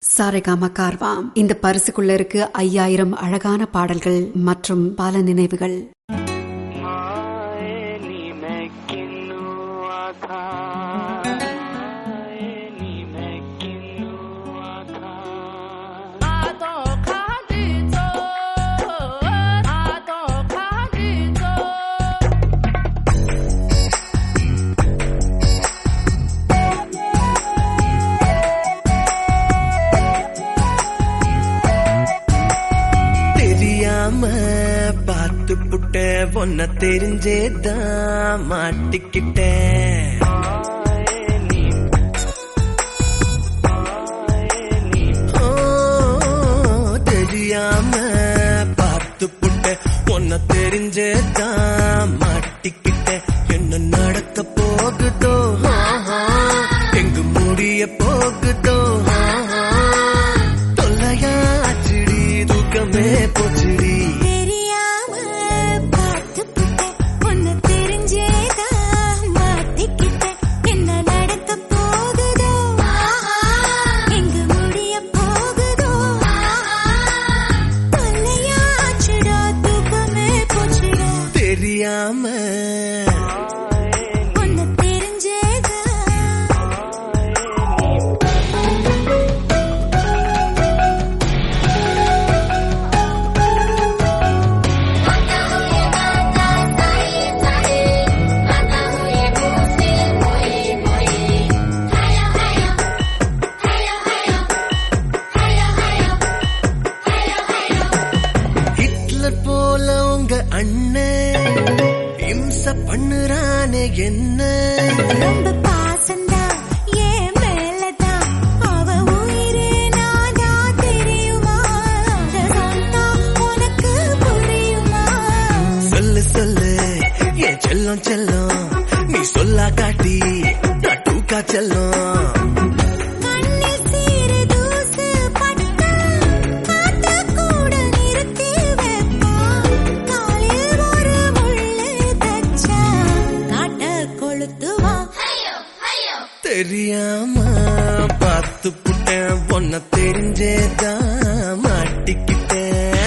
சாரேகாமா கார்வாம் இந்த பரிசுக்குள்ள இருக்கு ஐயாயிரம் அழகான பாடல்கள் மற்றும் பல நினைவுகள் मायनी मैं किन्नू था मायनी मैं किन्नू था 아도 가지죠 아도 가지죠 தெரியாம பார்த்து புட்ட ஒன்ன தெரிஞ்சேதான் மாட்டிக்கிட்டேன் मायनी मायनी ஓ, தெரியாம பார்த்து புட்ட ஒன்ன தெரிஞ்சேதான் மாட்டிக்கிட்டேன் என்ன நடக்க போகுதோ ஆஹா, எங்கு முடிய போகுதோ ஆஹா, தொல்லையாச்சுடி தூக்கமே போச்சுடி தெரியாம பார்த்து புட்டேன் ஒன்னு தெரிஞ்சேதா மாட்டிக்கிட்டேன் என்ன நடக்க போகுதோ எங்கு முடிய போகுதோ தொல்லையாச்சுடா தூக்கமே போச்சுடா தெரியாம ஒன்னு தெரிஞ்சேதா ஹிட்லர் போல உங்க அண்ணன் இம்ச பண்ணுறானே என்ன ரொம்ப பாசந்தா ஏன் மேலதான் அவ உயிரே நாதா தெரியுமா அத சொன்னா உனக்கு புரியுமா சொல்லு சொல்லு என் செல்லம் செல்லம் நீ சொல்லா காட்டி நான் டூக்கா செல்லம் கண்ணில் சீறு தூசு பட்டா காத்த கூட நிறுத்தி வைப்பா காலில் ஒரு முள்ளு தச்சா காட்ட கொளுத்துவா தெரியாம பார்த்து புட்டேன் பொண்ண தெரிஞ்சேதான் மாட்டிக்கிட்டேன்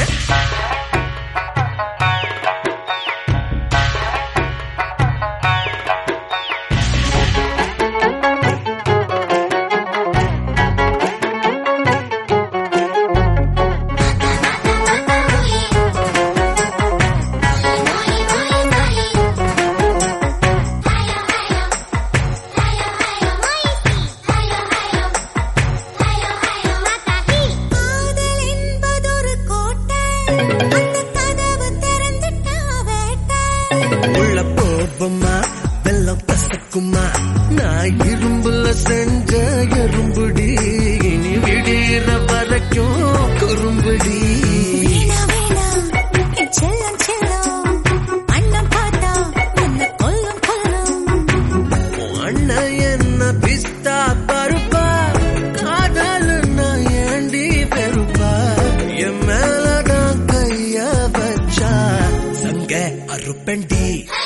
காதல் என்பதொரு கோட்டை அந்த கதவு திறந்துட்டா வேட்டை உள்ள போபமா வெள்ளம் கசக்குமா நான் இரும்புல செஞ்ச எறும்புடி இனி விடிற வரைக்கும் குறும்புடி வீணா வீணா என் செல்லம் செல்லம் அண்ணன் பார்த்தா உன்னை கொல்லும் கொல்லும் உன் அண்ணன் என்ன பிஸ்தா பருப்பா காதல் நான் ஏண்டி பெருப்பா என் மேலதான் கைய வச்சா சங்க அறுப்பண்டி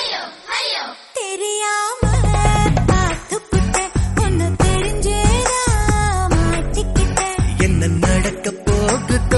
தெரியாம பார்த்து புட்டேன் ஒன்னு தெரிஞ்சேதா மாட்டிக்கிட்டேன் என்ன நடக்க போகுது